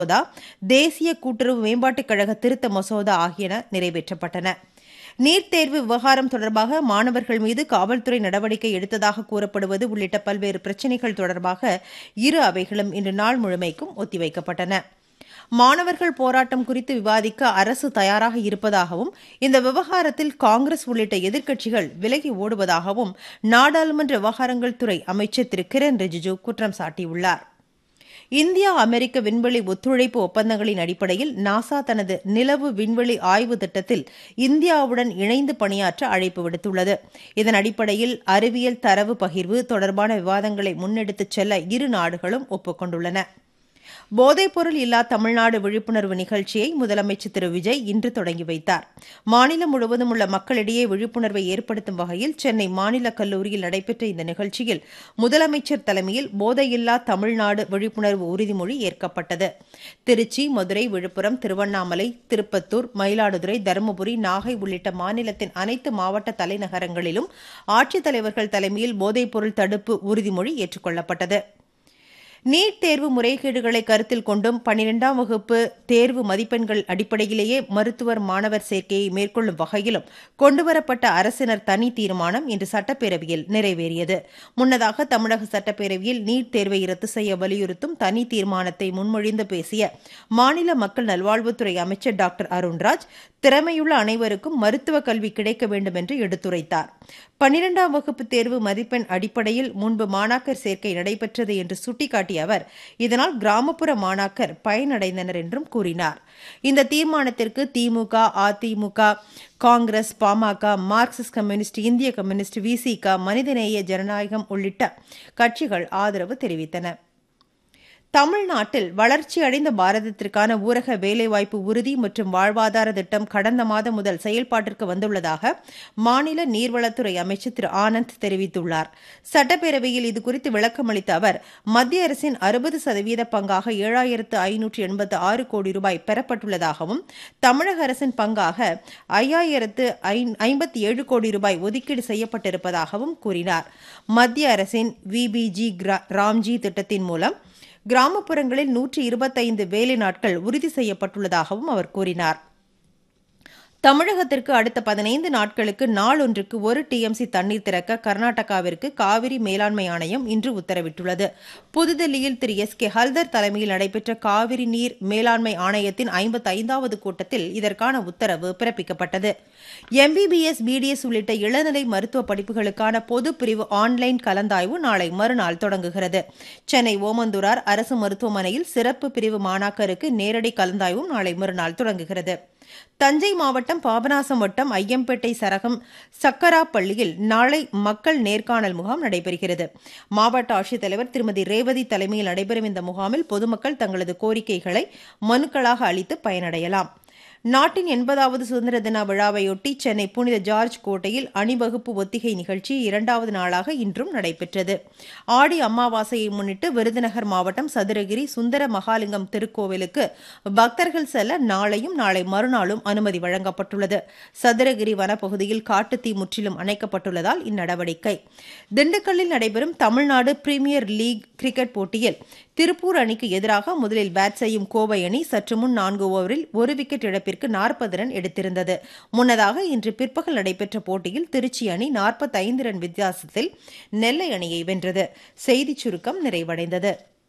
மசோதா தேசிய கூட்டுறவு மேம்பாட்டுக் கழக திருத்த மசோதா ஆகியன நிறைவேற்றப்பட்டன நீட் தேர்வு விவகாரம் தொடர்பாக மாணவர்கள் மீது காவல்துறை நடவடிக்கை எடுத்ததாக கூறப்படுவது உள்ளிட்ட பல்வேறு பிரச்சினைகள் தொடர்பாக இரு அவைகளும் இன்று நாள் முழுமைக்கும் ஒத்திவைக்கப்பட்டன மாணவர்கள் போராட்டம் குறித்து விவாதிக்க அரசு தயாராக இருப்பதாகவும் இந்த விவகாரத்தில் காங்கிரஸ் உள்ளிட்ட எதிர்க்கட்சிகள் விலகி ஓடுவதாகவும் நாடாளுமன்ற விவகாரங்கள் துறை அமைச்சர் திரு கிரண் ரிஜிஜு குற்றம் சாட்டியுள்ளார் இந்தியா அமெரிக்க விண்வெளி ஒத்துழைப்பு ஒப்பந்தங்களின் அடிப்படையில் நாசா தனது நிலவு விண்வெளி ஆய்வு திட்டத்தில் இந்தியாவுடன் இணைந்து பணியாற்ற அழைப்பு விடுத்துள்ளது இதன் அடிப்படையில் அறிவியல் தரவு பகிர்வு தொடர்பான விவாதங்களை முன்னெடுத்துச் செல்ல இரு நாடுகளும் ஒப்புக் போதைப்பொருள் இல்லா தமிழ்நாடு விழிப்புணர்வு நிகழ்ச்சியை முதலமைச்சர் திரு விஜய் இன்று தொடங்கி வைத்தார் மாநிலம் முழுவதும் உள்ள மக்களிடையே விழிப்புணர்வை ஏற்படுத்தும் வகையில் சென்னை மாநில கல்லூரியில் நடைபெற்ற இந்த நிகழ்ச்சியில் முதலமைச்சர் தலைமையில் போதையில்லா தமிழ்நாடு விழிப்புணர்வு உறுதிமொழி ஏற்கப்பட்டது திருச்சி மதுரை விழுப்புரம் திருவண்ணாமலை திருப்பத்தூர் மயிலாடுதுறை தருமபுரி நாகை உள்ளிட்ட மாநிலத்தின் அனைத்து மாவட்ட தலைநகரங்களிலும் ஆட்சித்தலைவர்கள் தலைமையில் போதைப்பொருள் தடுப்பு உறுதிமொழி ஏற்றுக்கொள்ளப்பட்டது நீட் தேர்வு முறைகேடுகளை கருத்தில் கொண்டும் பனிரெண்டாம் வகுப்பு தேர்வு மதிப்பெண்கள் அடிப்படையிலேயே மருத்துவர் மாணவர் சேர்க்கையை மேற்கொள்ளும் வகையிலும் கொண்டுவரப்பட்ட அரசினர் தனி தீர்மானம் இன்று சட்டப்பேரவையில் நிறைவேறியது முன்னதாக தமிழக சட்டப்பேரவையில் நீட் தேர்வை ரத்து செய்ய வலியுறுத்தும் தனி தீர்மானத்தை முன்மொழிந்து பேசிய மாநில மக்கள் நல்வாழ்வுத்துறை அமைச்சர் டாக்டர் அருண்ராஜ் திறமையுள்ள அனைவருக்கும் மருத்துவ கல்வி கிடைக்க வேண்டும் என்று எடுத்துரைத்தார் பனிரெண்டாம் வகுப்பு தேர்வு மதிப்பெண் அடிப்படையில் முன்பு மாணாக்கர் சேர்க்கை நடைபெற்றது என்று சுட்டிக்காட்டிய அவர் இதனால் கிராமப்புற மாணாக்கர் பயனடைந்தனர் என்றும் கூறினார் இந்த தீர்மானத்திற்கு திமுக அதிமுக காங்கிரஸ் பாமக மார்க்சிஸ்ட் கம்யூனிஸ்ட் இந்திய கம்யூனிஸ்ட் விசிக மனிதநேய ஜனநாயகம் உள்ளிட்ட கட்சிகள் ஆதரவு தெரிவித்தன தமிழ்நாட்டில் வளர்ச்சியடைந்த பாரதத்திற்கான ஊரக வேலைவாய்ப்பு உறுதி மற்றும் வாழ்வாதார திட்டம் கடந்த மாதம் முதல் செயல்பாட்டிற்கு வந்துள்ளதாக மாநில நீர்வளத்துறை அமைச்சர் திரு ஆனந்த் தெரிவித்துள்ளார் சட்டப்பேரவையில் இதுகுறித்து விளக்கமளித்த அவர் மத்திய அரசின் அறுபது சதவீத பங்காக ஏழாயிரத்து ஐநூற்று எண்பத்து ஆறு கோடி ரூபாய் பெறப்பட்டுள்ளதாகவும் தமிழக அரசின் பங்காக ஐயாயிரத்து ஐம்பத்தி ஏழு கோடி ரூபாய் ஒதுக்கீடு செய்யப்பட்டிருப்பதாகவும் கூறினார் மத்திய அரசின் விபிஜி ராம்ஜி திட்டத்தின் மூலம் கிராமப்புறங்களில் நூற்றி இருபத்தைந்து வேலை நாட்கள் உறுதி செய்யப்பட்டுள்ளதாகவும் அவர் கூறினார் தமிழகத்திற்கு அடுத்த பதினைந்து நாட்களுக்கு நாளொன்றுக்கு ஒரு டிஎம்சி தண்ணீர் திறக்க கர்நாடகாவிற்கு காவிரி மேலாண்மை ஆணையம் இன்று உத்தரவிட்டுள்ளது புதுதில்லியில் திரு எஸ் கே ஹல்தர் தலைமையில் நடைபெற்ற காவிரி நீர் மேலாண்மை ஆணையத்தின் ஐம்பத்தைந்தாவது கூட்டத்தில் இதற்கான உத்தரவு பிறப்பிக்கப்பட்டது எம்பிபிஎஸ் பிடிஎஸ் உள்ளிட்ட இளநிலை மருத்துவ படிப்புகளுக்கான பொது பிரிவு ஆன்லைன் கலந்தாய்வு நாளை மறுநாள் தொடங்குகிறது சென்னை ஓமந்தூரார் அரசு மருத்துவமனையில் சிறப்பு பிரிவு மாணாக்கருக்கு நேரடி கலந்தாய்வும் நாளை மறுநாள் தொடங்குகிறது தஞ்சை மாவட்டம் பாபநாசம் வட்டம் ஐயம்பேட்டை சரகம் சக்கராப்பள்ளியில் நாளை மக்கள் நேர்காணல் முகாம் நடைபெறுகிறது மாவட்ட ஆட்சித்தலைவர் திருமதி ரேவதி தலைமையில் நடைபெறும் இந்த முகாமில் பொதுமக்கள் தங்களது கோரிக்கைகளை மனுக்களாக அளித்து பயனடையலாம் நாட்டின் எண்பதாவது சுதந்திர தின விழாவையொட்டி சென்னை புனித ஜார்ஜ் கோட்டையில் அணிவகுப்பு ஒத்திகை நிகழ்ச்சி இரண்டாவது நாளாக இன்றும் நடைபெற்றது ஆடி அமாவாசையை முன்னிட்டு விருதுநகர் மாவட்டம் சதுரகிரி சுந்தர மகாலிங்கம் திருக்கோவிலுக்கு பக்தர்கள் செல்ல நாளையும் நாளை மறுநாளும் அனுமதி வழங்கப்பட்டுள்ளது சதுரகிரி வனப்பகுதியில் காட்டுத்தீ முற்றிலும் அணைக்கப்பட்டுள்ளதால் இந்நடவடிக்கை திண்டுக்கல்லில் நடைபெறும் தமிழ்நாடு பிரீமியர் லீக் கிரிக்கெட் போட்டியில் திருப்பூர் அணிக்கு எதிராக முதலில் பேட் செய்யும் கோவை அணி சற்று முன் நான்கு ஓவரில் ஒரு விக்கெட் இழப்பிற்கு நாற்பது ரன் எடுத்திருந்தது முன்னதாக இன்று பிற்பகல் நடைபெற்ற போட்டியில் திருச்சி அணி நாற்பத்தைந்து ரன் வித்தியாசத்தில் நெல்லை அணியை வென்றது செய்திச் சுருக்கம் நிறைவடைந்தது